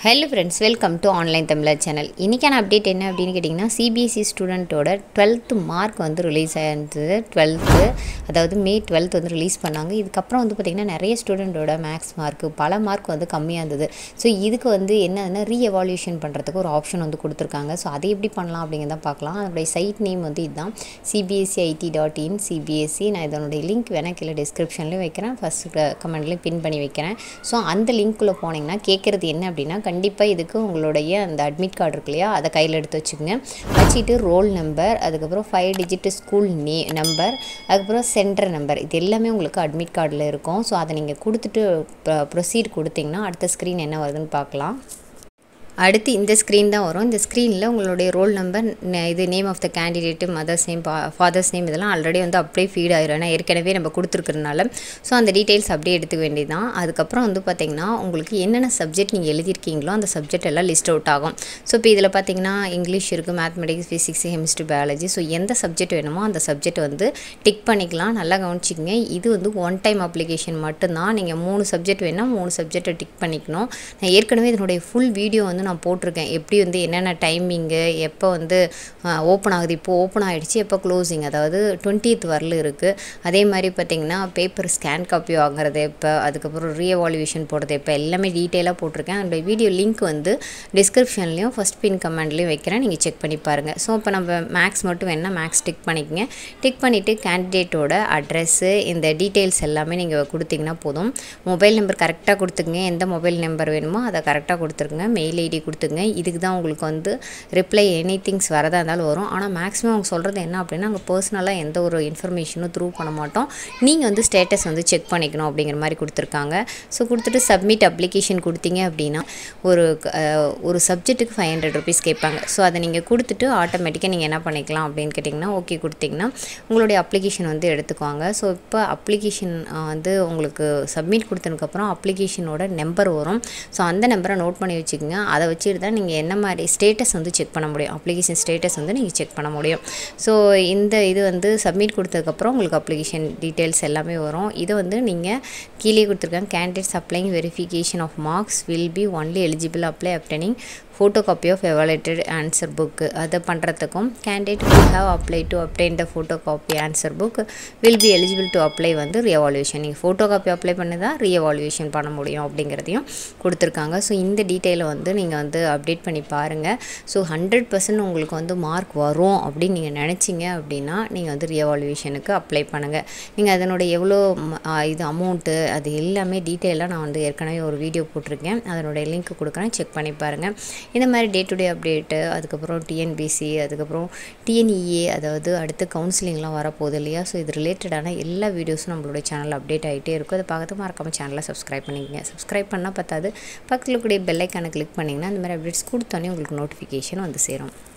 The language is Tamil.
hello friends welcome to online Tamizhar channel இன்றைக்கான அப்டேட் என்ன அப்படின்னு கேட்டிங்கன்னா சிபிஎஸ்சி ஸ்டூடெண்ட்டோட டுவெல்த்து மார்க் வந்து ரிலீஸ் ஆயிருந்தது டுவெல்த்து அதாவது மே டுவெல்த் வந்து ரிலீஸ் பண்ணாங்க இதுக்கப்புறம் வந்து பார்த்திங்கன்னா நிறைய ஸ்டூடெண்ட்டோட மேக்ஸ் மார்க்கு பல மார்க் வந்து கம்மியாக இருந்தது ஸோ இதுக்கு வந்து என்னதுன்னா ரீ எவால்யூஷன் பண்ணுறதுக்கு ஒரு ஆப்ஷன் வந்து கொடுத்துருக்காங்க ஸோ அதை எப்படி பண்ணலாம் அப்படிங்கிறத பார்க்கலாம் அதோடைய சைட் நேம் வந்து இதுதான் CBSE ID dot in CBSE நான் இதனுடைய லிங்க் வேணால் கீழே டிஸ்கிரிப்ஷன்லேயும் வைக்கிறேன் ஃபஸ்ட் கமெண்ட்லேயும் பின் பண்ணி வைக்கிறேன் ஸோ அந்த லிங்க்குள்ளே போனீங்கன்னா கேட்குறது என்ன அப்படின்னா கண்டிப்பாக இதுக்கு உங்களுடைய அந்த அட்மிட் கார்டு இருக்கு இல்லையா அதை கையில் எடுத்து வச்சுக்கோங்க வச்சுட்டு ரோல் நம்பர் அதுக்கப்புறம் ஃபைவ் டிஜிட் ஸ்கூல் நே நம்பர் அதுக்கப்புறம் சென்டர் நம்பர் இது எல்லாமே உங்களுக்கு அட்மிட் கார்டில் இருக்கும் ஸோ அதை நீங்கள் கொடுத்துட்டு ப்ரொசீட் கொடுத்தீங்கன்னா அடுத்த ஸ்க்ரீன் என்ன வருதுன்னு பார்க்கலாம் அடுத்து இந்த ஸ்க்ரீன் தான் வரும் இந்த ஸ்க்ரீனில் உங்களுடைய ரோல் நம்பர் இது name of the candidate mother's name father's name இதெல்லாம் ஆல்ரெடி வந்து அப்படியே ஃபீட் ஆயிரும் ஏன்னா ஏற்கனவே நம்ம கொடுத்துருக்கறனால ஸோ அந்த டீட்டெயில்ஸ் அப்படியே எடுத்துக்க வேண்டியதான் அதுக்கப்புறம் வந்து பார்த்திங்கன்னா உங்களுக்கு என்னென்ன சப்ஜெக்ட் நீங்கள் எழுதியிருக்கீங்களோ அந்த சப்ஜெக்ட் எல்லாம் லிஸ்ட் அவுட் ஆகும் ஸோ இப்போ இதில் பார்த்தீங்கன்னா இங்கிலீஷ் இருக்குது mathematics physics chemistry biology so எந்த சப்ஜெக்ட் வேணுமோ அந்த சப்ஜெக்ட் வந்து டிக் பண்ணிக்கலாம் நல்லா கவனிச்சிக்கங்க இது வந்து ஒன் டைம் அப்ளிகேஷன் மட்டும்தான் நீங்கள் மூணு சப்ஜெக்ட் வேணால் மூணு சப்ஜெக்டை டிக் பண்ணிக்கணும் நான் ஏற்கனவே இதனுடைய ஃபுல் வீடியோ வந்து நான் போட்டிருக்கேன் எப்படி வந்து என்னென்ன டைமிங்கு எப்போ வந்து ஓப்பன் ஆகுது இப்போ ஓப்பன் ஆகிடுச்சு எப்போ க்ளோசிங் அதாவது டுவெண்ட்டியத் வரல இருக்குது அதே மாதிரி பார்த்திங்கன்னா பேப்பர் ஸ்கேன் காப்பி வாங்குறது எப்போ அதுக்கப்புறம் ரீஎவால்யூஷன் போடுறது எப்போ எல்லாமே டீட்டெயிலாக போட்டிருக்கேன் அந்த வீடியோ லிங்க் வந்து டிஸ்கிரிப்ஷன்லேயும் ஃபஸ்ட் பின் கமெண்ட்லேயும் வைக்கிறேன் நீங்கள் செக் பண்ணி பாருங்கள் ஸோ இப்போ நம்ம மேக்ஸ் மட்டும் வேணால் மேக்ஸ் டிக் பண்ணிக்கங்க டிக் பண்ணிவிட்டு கேண்டிடேட்டோட அட்ரெஸ்ஸு இந்த டீட்டெயில்ஸ் எல்லாமே நீங்கள் கொடுத்தீங்கன்னா போதும் மொபைல் நம்பர் கரெக்டாக கொடுத்துக்குங்க எந்த மொபைல் நம்பர் வேணுமோ அதை கரெக்டாக கொடுத்துருங்க மெயில் ஐடி கொடுத்துங்க இதுக்கு தான் உங்களுக்கு வந்து ரிப்ளை எனி திங்ஸ் வரதா இருந்தாலும் வரும் ஆனால் மேக்ஸிமம் அவங்க சொல்கிறது என்ன அப்படின்னா அங்கே பர்சனலாக எந்த ஒரு இன்ஃபர்மேஷனும் த்ரூ பண்ண மாட்டோம் நீங்கள் வந்து ஸ்டேட்டஸ் வந்து செக் பண்ணிக்கணும் அப்படிங்கிற மாதிரி கொடுத்துருக்காங்க ஸோ கொடுத்துட்டு சப்மிட் அப்ளிகேஷன் கொடுத்தீங்க அப்படின்னா ஒரு ஒரு சப்ஜெக்ட்டுக்கு ஃபைவ் ஹண்ட்ரட் ருபீஸ் கேட்பாங்க ஸோ அதை நீங்கள் கொடுத்துட்டு ஆட்டோமேட்டிக்காக நீங்கள் என்ன பண்ணிக்கலாம் அப்படின்னு கேட்டிங்கன்னா ஓகே கொடுத்தீங்கன்னா உங்களுடைய அப்ளிகேஷன் வந்து எடுத்துக்குவாங்க ஸோ இப்போ அப்ளிகேஷன் வந்து உங்களுக்கு சப்மிட் கொடுத்ததுக்கப்புறம் அப்ளிகேஷனோட நம்பர் வரும் ஸோ அந்த நம்பரை நோட் பண்ணி வச்சுக்கோங்க அதை வச்சுட்டு தான் நீங்கள் என்ன மாதிரி ஸ்டேட்டஸ் வந்து செக் பண்ண முடியும் அப்ளிகேஷன் ஸ்டேட்டஸ் வந்து நீங்கள் செக் பண்ண முடியும் ஸோ இந்த இது வந்து சப்மிட் கொடுத்ததுக்கப்புறம் உங்களுக்கு அப்ளிகேஷன் டீட்டெயில்ஸ் எல்லாமே வரும் இதை வந்து நீங்கள் கீழே கொடுத்துருக்காங்க candidates applying verification of marks will be only eligible apply obtaining photocopy of evaluated answer book அதை பண்ணுறதுக்கும் candidate will have apply to obtain the photocopy answer book will be eligible to apply வந்து ரீஎவால்யூஷன் நீங்கள் ஃபோட்டோ காப்பி அப்ளை பண்ணி தான் ரீஎவால்யூஷன் பண்ண முடியும் அப்படிங்கிறதையும் கொடுத்துருக்காங்க ஸோ இந்த டீட்டெயிலை வந்து நீங்கள் வந்து அப்டேட் பண்ணி பாருங்கள் ஸோ ஹண்ட்ரட் பர்சன்ட் உங்களுக்கு வந்து மார்க் வரும் அப்படின்னு நீங்கள் நினச்சிங்க அப்படின்னா நீங்கள் வந்து ரீஎவால்யூஷனுக்கு அப்ளை பண்ணுங்கள் நீங்கள் அதனோட எவ்வளோ இது அமௌண்ட்டு அது எல்லாமே டீட்டெயிலாக நான் வந்து ஏற்கனவே ஒரு வீடியோ போட்டிருக்கேன் அதனுடைய லிங்க் கொடுக்குறேன் செக் பண்ணி பாருங்கள் இந்த மாதிரி டே டு டே அப்டேட்டு அதுக்கப்புறம் டிஎன்பிசி அதுக்கப்புறம் டிஎன்இஏ அதாவது அடுத்து கவுன்சிலிங்லாம் வரப்போகுது இல்லையா ஸோ இது ரிலேட்டடான எல்லா வீடியோஸும் நம்மளுடைய சேனலில் அப்டேட் ஆகிட்டே இருக்கும் அதை பார்த்து மறக்காமல் சேனலை சப்ஸ்கிரைப் பண்ணிக்கங்க சப்ஸ்கிரைப் பண்ணால் பார்த்தாது பக்கத்தில் கூடிய பெல்லைக்கான கிளிக் பண்ணிங்கன்னா அந்த மாதிரி அப்டேட்ஸ் கொடுத்தோன்னே உங்களுக்கு நோட்டிஃபிகேஷன் வந்து சேரும்